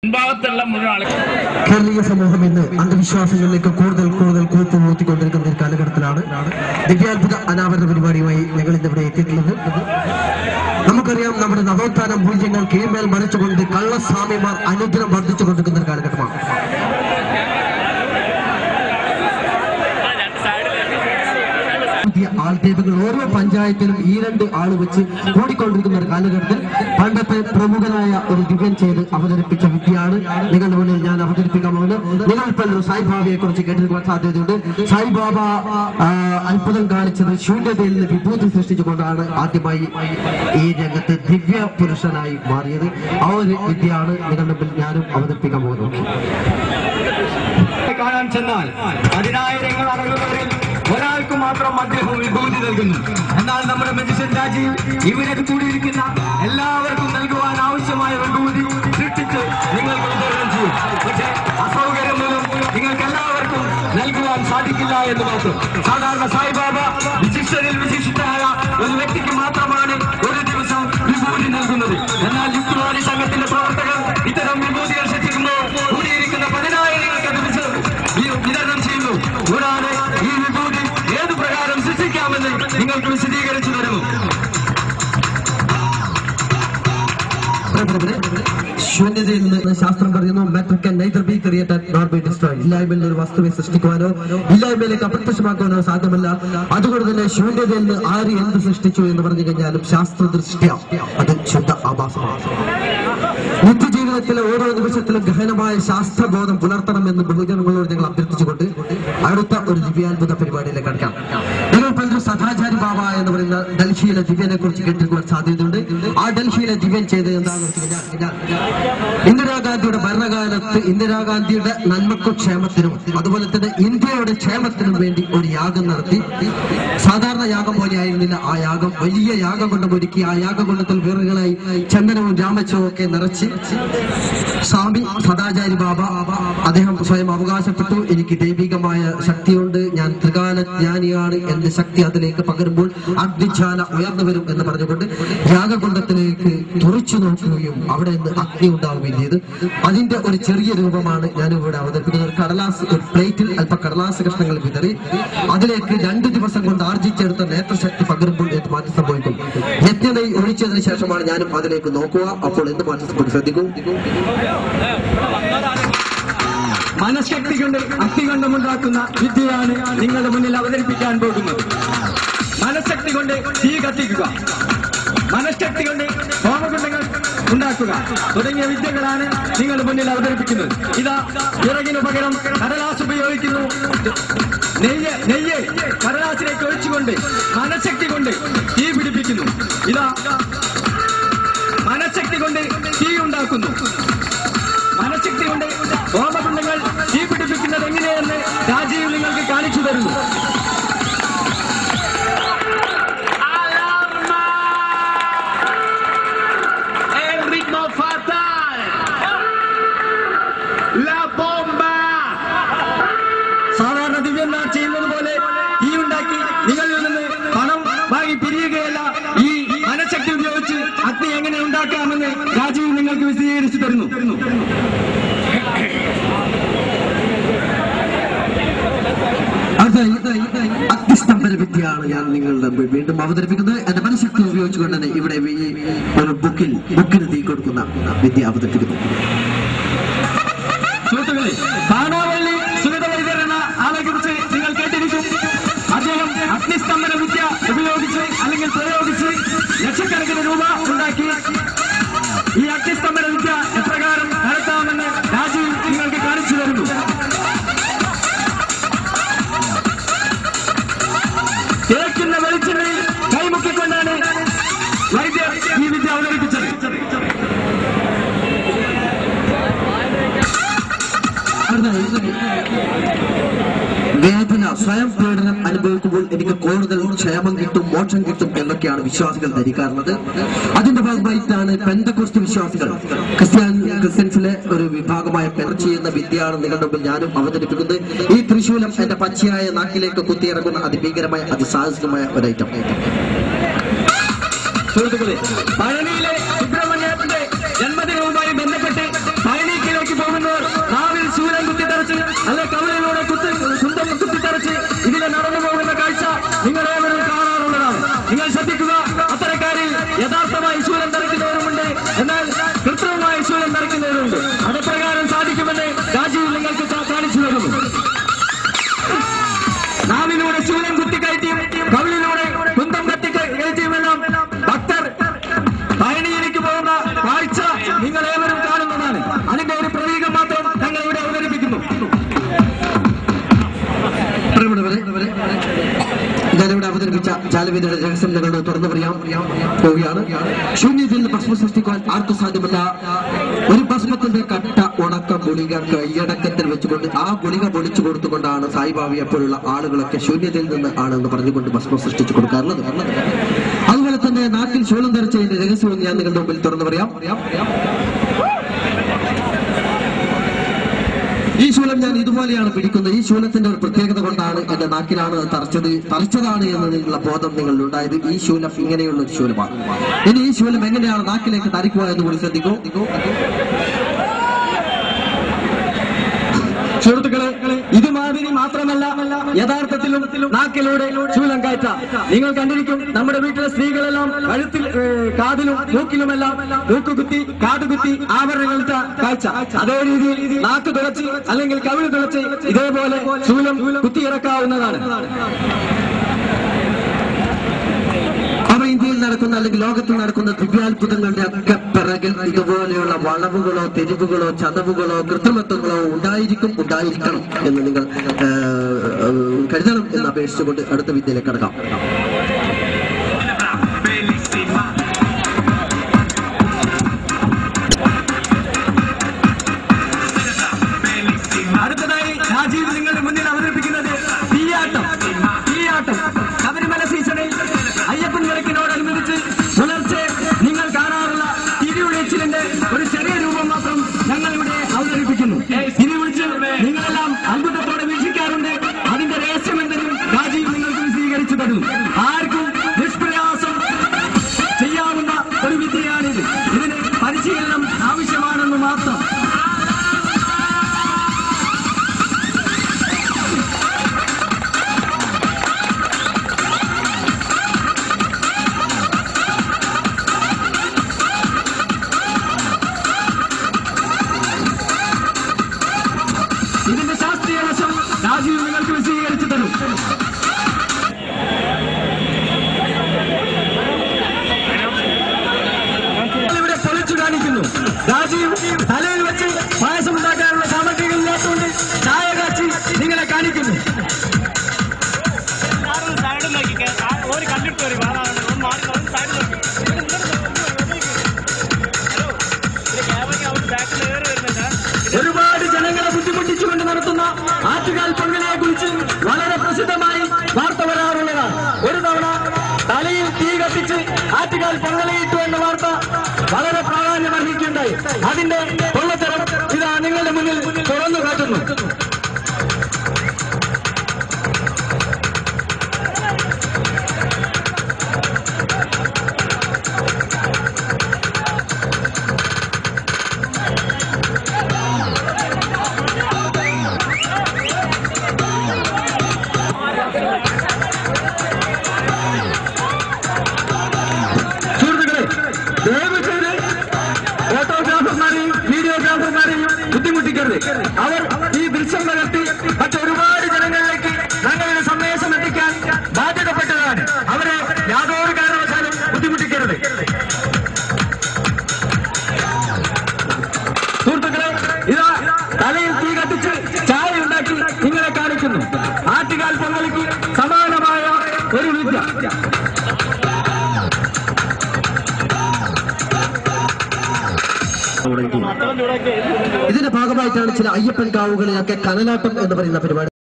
മുൻഭാഗത്തുള്ള മുഴുവൻ ആളുകൾ കേരളീയ സമൂഹം ഇന്ന് അന്ധവിശ്വാസങ്ങളിലേക്ക് കൂടുതൽ കൂടുതൽ കൂപ്പുമൂത്തിക്കൊണ്ടിരിക്കുന്ന ഒരു കാലഘട്ടത്തിലാണ് ദിവ്യാത്ഭുത അനാവരണ പരിപാടിയുമായി ഞങ്ങൾ ഇന്നിവിടെ എത്തിയിട്ടുള്ളത് നമുക്കറിയാം നമ്മുടെ നവോത്ഥാന മൂല്യങ്ങൾ കീഴ്മേൽ മറിച്ചുകൊണ്ട് കള്ളസ്വാമിമാർ അനുദിനം വർദ്ധിച്ചുകൊണ്ടിരിക്കുന്ന ഒരു കാലഘട്ടമാണ് പുതിയ ആൾദൈവങ്ങൾ ഓരോ പഞ്ചായത്തിലും ഈ രണ്ട് ആള് വെച്ച് കൂടിക്കൊണ്ടിരിക്കുന്ന ഒരു കാലഘട്ടത്തിൽ പണ്ടത്തെ പ്രമുഖനായ ഒരു ദിവ്യൻ ചെയ്ത് അവതരിപ്പിച്ച വിദ്യയാണ് നിങ്ങളുടെ മുന്നിൽ ഞാൻ അവതരിപ്പിക്കാൻ പോകുന്നത് നിങ്ങൾ പലരും സായിബാബയെ കുറിച്ച് കേട്ടിരിക്കാൻ സാധ്യതയുണ്ട് സായിബാബ ആ, അത്ഭുതം കാണിച്ചത് ശൂന്യതയിൽ നിന്ന് വിഭൂതി സൃഷ്ടിച്ചുകൊണ്ടാണ് ആദ്യമായി ഈ രംഗത്ത് ദിവ്യ പുരുഷനായി മാറിയത് ആ ഒരു വിദ്യയാണ് നിങ്ങളുടെ മുമ്പിൽ ഞാനും അവതരിപ്പിക്കാൻ പോകുന്നത് കാണാൻ ചെന്നാൽ പതിനായിരങ്ങൾ അടങ്ങുന്നവരിൽ ഒരാൾക്ക് മാത്രം അദ്ദേഹം വിഭൂതി നൽകുന്നു എന്നാൽ നമ്മുടെ മെജിഷ്യൻ രാജീവ് ഇവരൊക്കെ കൂടിയിരിക്കുന്ന എല്ലാവർക്കും നൽകുവാൻ ആവശ്യമായ വിഭൂതി സൃഷ്ടിച്ച് നിങ്ങൾക്ക് വിതരണം ചെയ്യും പക്ഷേ അസൗകര്യം മൂലം നിങ്ങൾക്ക് എല്ലാവർക്കും നൽകുവാൻ സാധിക്കില്ല എന്ന് മാത്രം സാധാരണ സായിബാബ വിശിഷ്ടരിൽ വിശിഷ്ടനായ ഒരു വ്യക്തിക്ക് മാത്രമാണ് ഒരു ദിവസം വിഭൂതി നൽകുന്നത് എന്നാൽ യുക്തിവാദി സംഘത്തിന്റെ പ്രവർത്തകർ ഇത്തരം വിഭൂതികൾ സൃഷ്ടിക്കുമ്പോൾ കൂടിയിരിക്കുന്ന പതിനായിരങ്ങൾക്ക് അത് വിശ- വി- വിതരണം ചെയ്യുന്നു കൂടാതെ ഈ വിഭൂതി ഏതു പ്രകാരം സൃഷ്ടിക്കാമെന്ന് നിങ്ങൾക്ക് വിശദീകരിച്ചു തരുന്നു ശൂന്യതയിൽ നിന്ന് ശാസ്ത്രം പറയുന്നു matter can neither be created nor be destroyed ഇല്ലായ്മയിൽ ഒരു വസ്തുവെ സൃഷ്ടിക്കുവാനോ ഇല്ലായ്മയിലേക്ക് അപ്രത്യക്ഷമാക്കുവാനോ സാധ്യമല്ല അതുകൊണ്ട് തന്നെ ശൂന്യതയിൽ നിന്ന് ആര് എന്ത് സൃഷ്ടിച്ചു എന്ന് പറഞ്ഞു കഴിഞ്ഞാലും ശാസ്ത്രദൃഷ്ട്യ അത് ശുദ്ധ ആഭാസമാണ് നിത്യജീവിതത്തിലെ ഓരോ നിമിഷത്തിലും ഗഹനമായ ശാസ്ത്രബോധം പുലർത്തണമെന്ന് ബഹുജനങ്ങളോട് ഞങ്ങൾ അഭ്യർത്ഥിച്ചുകൊണ്ട് അടുത്ത ഒരു ദിവ്യാത്ഭുത പരിപാടിയിലേക്ക് കടക്കാം നിങ്ങൾ പലരും സദാചാരി ബാബ എന്ന് പറയുന്ന ഡൽഹിയിലെ ദിവ്യനെ കുറിച്ച് കേട്ടിരിക്കുവാൻ സാധ്യതയുണ്ട് ആ ഡൽഹിയിലെ ദിവ്യൻ ചെയ്തത് എന്താണെന്ന് വെച്ച് കഴിഞ്ഞാൽ ഇന്ദിരാഗാന്ധിയുടെ ഭരണകാലത്ത് ഇന്ദിരാഗാന്ധിയുടെ നന്മക്കും ക്ഷേമത്തിനും അതുപോലെ തന്നെ ഇന്ത്യയുടെ ക്ഷേമത്തിനും വേണ്ടി ഒരു യാഗം നടത്തി സാധാരണ യാഗം പോലെ ആയിരുന്നില്ല ആ യാഗം വലിയ യാഗം കൊണ്ട് ഒരുക്കി ആ യാഗകുണ്ടത്തിൽ വിറകുകളായി ചന്ദനവും രാമച്ചവും ഒക്കെ നിറച്ച് സ്വാമി സദാചാരി ബാബ അദ്ദേഹം സ്വയം അവകാശപ്പെട്ടു എനിക്ക് ദൈവികമായ ശക്തിയുണ്ട് ഞാൻ ത്രികാല ജ്ഞാനിയാണ് എന്റെ ശക്തി അതിലേക്ക് പകരുമ്പോൾ അഗ്നിജ്വാല ഉയർന്നു വരും എന്ന് പറഞ്ഞുകൊണ്ട് യാഗകുണ്ടത്തിലേക്ക് തുറച്ചു നോക്കുകയും അവിടെ നിന്ന് അഗ്നി ഉണ്ടാവുകയും ചെയ്ത് അതിന്റെ ഒരു ചെറിയ രൂപമാണ് ഞാൻ ഇവിടെ അവതരിപ്പിക്കുന്നത് ഒരു കടലാസ് ഒരു പ്ലേറ്റിൽ അല്പ കടലാസ് കഷ്ണങ്ങൾ വിതറി അതിലേക്ക് രണ്ട് ദിവസം കൊണ്ട് ആർജിച്ചെടുത്ത നേത്രശക്തി പകരുമ്പോൾ എന്ത് മാറ്റം സംഭവിക്കും യജ്ഞതൈ ഒഴിച്ചതിന് ശേഷമാണ് ഞാനും അതിലേക്ക് നോക്കുക അപ്പോൾ എന്ത് മാറ്റം സംഭവിക്കും ശ്രദ്ധിക്കൂ മനഃശക്തി കൊണ്ട് അഗ്നി കൊണ്ടുണ്ടാക്കുന്ന വിദ്യയാണ് നിങ്ങളുടെ മുന്നിൽ അവതരിപ്പിക്കാൻ പോകുന്നത് മനഃശക്തി കൊണ്ട് തീ കത്തിക്കുക മനഃശക്തി കൊണ്ട് ഹോമകുണ്ടങ്ങൾ ഉണ്ടാക്കുക തുടങ്ങിയ വിദ്യകളാണ് നിങ്ങളുടെ മുന്നിൽ അവതരിപ്പിക്കുന്നത് ഇതാ വിറകിന് പകരം കടലാസ് ഉപയോഗിക്കുന്നു നെയ്യ് നെയ്യ് കടലാസിലേക്ക് ഒഴിച്ചുകൊണ്ട് മനഃശക്തി കൊണ്ട് തീ പിടിപ്പിക്കുന്നു ഇതാ മനഃശക്തി കൊണ്ട് തീ ഉണ്ടാക്കുന്നു മനഃശക്തി കൊണ്ട് ഹോമകുണ്ടങ്ങൾ തീ പിടിപ്പിക്കുന്നത് എങ്ങനെയെന്ന് രാജീവ് നിങ്ങൾക്ക് കാണിച്ചു തരുന്നു El ritmo fatal. La bomba. സാധാരണ ദിവ്യന്മാർ ചെയ്യുന്നത് പോലെ തീ ഉണ്ടാക്കി നിങ്ങളിൽ നിന്ന് പണം വാങ്ങി പിരിയുകയല്ല ഈ മനഃശക്തി ഉപയോഗിച്ച് അഗ്നി എങ്ങനെ ഉണ്ടാക്കാമെന്ന് രാജീവ് നിങ്ങൾക്ക് വിശദീകരിച്ചു തരുന്നു അടുത്ത അഗ്നിസ്തംഭന വിദ്യയാണ് ഞാൻ നിങ്ങളുടെ മുമ്പിൽ വീണ്ടും അവതരിപ്പിക്കുന്നത് എന്റെ മനഃശക്തി ഉപയോഗിച്ചുകൊണ്ട് തന്നെ ഇവിടെ ഈ ഒരു ബുക്കിൽ ബുക്കിന് തീ കൊടുക്കുന്ന വിദ്യ അവതരിപ്പിക്കുന്നു സുഹൃത്തുക്കളെ കാണാവള്ളി സുനിത വൈദ്യർ എന്ന ആളെ കുറിച്ച് നിങ്ങൾ കേട്ടിരിക്കും അദ്ദേഹം അഗ്നിസ്തംഭന വിദ്യ ഉപയോഗിച്ച് അല്ലെങ്കിൽ പ്രയോഗിച്ച് ലക്ഷക്കണക്കിന് രൂപ ഉണ്ടാക്കി ഈ അഗ്നിസ്തംഭന വിദ്യ എപ്രകാരം നടത്താമെന്ന് രാജീവ് നിങ്ങൾക്ക് കാണിച്ചു തരുന്നു തേക്കുന്ന വെളിച്ചെണ്ണയിൽ കൈമുക്കിക്കൊണ്ടാണ് വൈദ്യർ ഈ വിദ്യ അവതരിപ്പിച്ചത് വേദന സ്വയം പീഡനം അനുഭവിക്കുമ്പോൾ എനിക്ക് കൂടുതൽ ക്ഷേമം കിട്ടും മോക്ഷം കിട്ടും എന്നൊക്കെയാണ് വിശ്വാസികൾ ധരിക്കാറുള്ളത് അതിന്റെ ഭാഗമായിട്ടാണ് പെന്തക്കുസ്തി വിശ്വാസികൾ ക്രിസ്ത്യാൻ ക്രിസ്ത്യൻസിലെ ഒരു വിഭാഗമായ പെർ ചെയ്യുന്ന വിദ്യയാണ് നിങ്ങളുടെ മുമ്പിൽ ഞാനും അവതരിപ്പിക്കുന്നത് ഈ തൃശൂലം എന്റെ പച്ചയായ നാക്കിലേക്ക് കുത്തിയിറങ്ങുന്ന അതിഭീകരമായ അതിസാഹസികമായ ഒരു ഐറ്റം സുഹൃത്തുക്കളെ പഴനിയിലെ സുബ്രഹ്മണ്യത്തിന്റെ ജന്മദിനവുമായി ബന്ധപ്പെട്ട് പഴനിക്കിലെ ജാലവിദ്യയുടെ രഹസ്യം ഞങ്ങൾ തുറന്നു പറയാം പോവുകയാണ് ശൂന്യതയിൽ നിന്ന് ഭസ്മം സൃഷ്ടിക്കുവാൻ ആർക്കും സാധ്യമല്ല ഒരു ഭസ്മത്തിന്റെ കട്ട ഉണക്ക ഗുളിക കൈയടക്കത്തിൽ വെച്ചുകൊണ്ട് ആ ഗുളിക പൊളിച്ചു കൊടുത്തുകൊണ്ടാണ് സായിബാബയെ പോലുള്ള ആളുകളൊക്കെ ശൂന്യതയിൽ നിന്ന് ആണെന്ന് പറഞ്ഞുകൊണ്ട് ഭസ്മം സൃഷ്ടിച്ചു കൊടുക്കാറുള്ളത് അതുപോലെ തന്നെ നാട്ടിൽ ശൂലം ധരിച്ചതിന്റെ രഹസ്യവും ഞാൻ നിങ്ങളുടെ മുമ്പിൽ തുറന്നു പറയാം ഈ ശൂലം ഞാൻ ഇതുപോലെയാണ് പിടിക്കുന്നത് ഈ ശൂലത്തിന്റെ ഒരു പ്രത്യേകത കൊണ്ടാണ് എന്റെ നാക്കിലാണ് അത് തറച്ചത് തറച്ചതാണ് എന്നതിനുള്ള ബോധം നിങ്ങളിൽ ഉണ്ടായത് ഈ ശൂലം ഇങ്ങനെയുള്ള ഒരു ശൂലമാണ് ഇനി ഈ ശൂലം എങ്ങനെയാണ് നാക്കിലേക്ക് തരിക്കുക എന്ന് കൂടി ശ്രദ്ധിക്കൂ സുഹൃത്തുക്കളെ ഇത് മാതിരി മാത്രമല്ല യഥാർത്ഥത്തിലും നാക്കിലൂടെ ശൂലം കയറ്റാം നിങ്ങൾ കണ്ടിരിക്കും നമ്മുടെ വീട്ടിലെ സ്ത്രീകളെല്ലാം കഴുത്തിൽ ഏ, കാതിലും മൂക്കിലുമെല്ലാം മൂക്കുകുത്തി കാതുകുത്തി ആഭരണങ്ങളിട്ട കാഴ്ച അതേ രീതിയിൽ നാക്ക് തുളച്ച് അല്ലെങ്കിൽ കവിള് തുളച്ച് ഇതേപോലെ ശൂലം കുത്തിയിറക്കാവുന്നതാണ് അവ ഇന്ത്യയിൽ നടക്കുന്ന അല്ലെങ്കിൽ ലോകത്തിൽ നടക്കുന്ന ദിവ്യാത്ഭുതങ്ങളുടെ ഒക്കെ പിറകിൽ ഇതുപോലെയുള്ള വളവുകളോ തെരുവുകളോ ചതവുകളോ കൃത്രിമത്വങ്ങളോ ഉണ്ടായിരിക്കും ഉണ്ടായിരിക്കണം എന്ന് നിങ്ങൾ ആ, ആ, കരുതണം എന്ന് അപേക്ഷിച്ചുകൊണ്ട് അടുത്ത വിദ്യയിലേക്ക് കടക്കാം Bellissima. Bellissima. അടുത്തതായി രാജീവ് നിങ്ങളുടെ മുന്നിൽ അവതരിപ്പിക്കുന്നത് തീയാട്ടം തീയാട്ടം ശബരിമല സീസണിൽ അയ്യപ്പൻ വിളക്കിനോടനുബന്ധിച്ച് പുലർച്ചെ നിങ്ങൾ കാണാറുള്ള തിരിയുളിച്ചിലിന്റെ ഒരു ചെറിയ രൂപം മാത്രം ഞങ്ങൾ ഇവിടെ അവതരിപ്പിക്കുന്നു തിരി വിളിച്ച് നിങ്ങളെല്ലാം അത്ഭുതത്തോടെ വീക്ഷിക്കാറുണ്ട് അതിന്റെ രഹസ്യം എന്തെങ്കിലും രാജീവ് നിങ്ങൾക്ക് വിശദീകരിച്ചു തരുന്നു ആർക്കും നിഷ്പ്രയാസം ചെയ്യാവുന്ന ഒരു വിദ്യയാണിത് ഇതിന് പരിശീലനം ആവശ്യമാണെന്ന് മാത്രം ഇതിന്റെ ശാസ്ത്രീയ വശം രാജീവ് നിങ്ങൾക്ക് വിശദീകരിച്ചു തരും ഇവിടെ പൊളിച്ചു കാണിക്കുന്നു രാജീവ് തലയിൽ വെച്ച് പായസം ഉണ്ടാക്കാനുള്ള സാമഗ്രികൾ ഇല്ലാത്തതുകൊണ്ട് ചായ കാച്ചി നിങ്ങളെ കാണിക്കുന്നു ആരും സൈഡ് നോക്കിക്കേ ഒരു കണ്ടിട്ട് വരും അതാണ് ഒന്ന് മാറി ഒന്ന് സൈഡ് നോക്കി ഹലോ ഇത് ക്യാമറയ്ക്ക് അവർ ബാക്കിൽ കയറി വരുന്നുണ്ട് ഒരുപാട് ജനങ്ങളെ ബുദ്ധിമുട്ടിച്ചുകൊണ്ട് നടത്തുന്ന ആറ്റുകാൽ പൊങ്കലിനെ കുറിച്ച് വളരെ പ്രസിദ്ധമായി വാർത്ത വരാറുള്ളതാണ് ഒരു തവണ തലയിൽ തീ കത്തിച്ച് ആറ്റുകാൽ പൊങ്കലയിട്ടു എന്ന വാർത്ത വളരെ പ്രാധാന്യം അർഹിക്കുകയുണ്ടായി അതിന്റെ പൊള്ളത്തരം ഇതാ നിങ്ങളുടെ മുന്നിൽ തുറന്നു കാട്ടുന്നു സുഹൃത്തുക്കളെ ദയവ് ചെയ്ത് ഫോട്ടോഗ്രാഫർമാരെയും വീഡിയോഗ്രാഫർമാരെയും ബുദ്ധിമുട്ടിക്കരുത് അവർ ഈ ദൃശ്യം പകർത്തി മറ്റൊരുപാട് ജനങ്ങളിലേക്ക് ഞങ്ങളുടെ സന്ദേശം എത്തിക്കാൻ ബാധ്യതപ്പെട്ടതാണ് അവരെ യാതൊരു കാരണവശാലും ബുദ്ധിമുട്ടിക്കരുത് സുഹൃത്തുക്കളെ ഇതാ തലയിൽ തീ കത്തിച്ച് ചായ ഉണ്ടാക്കി നിങ്ങളെ കാണിക്കുന്നു ആറ്റുകാൽ പൊങ്കലിക്ക് സമാനമായ ഒരു വിദ്യ ഇതിന്റെ ഭാഗമായിട്ടാണ് ചില അയ്യപ്പൻ കാവുകളിലൊക്കെ കനലാട്ടം എന്ന് പറയുന്ന പരിപാടി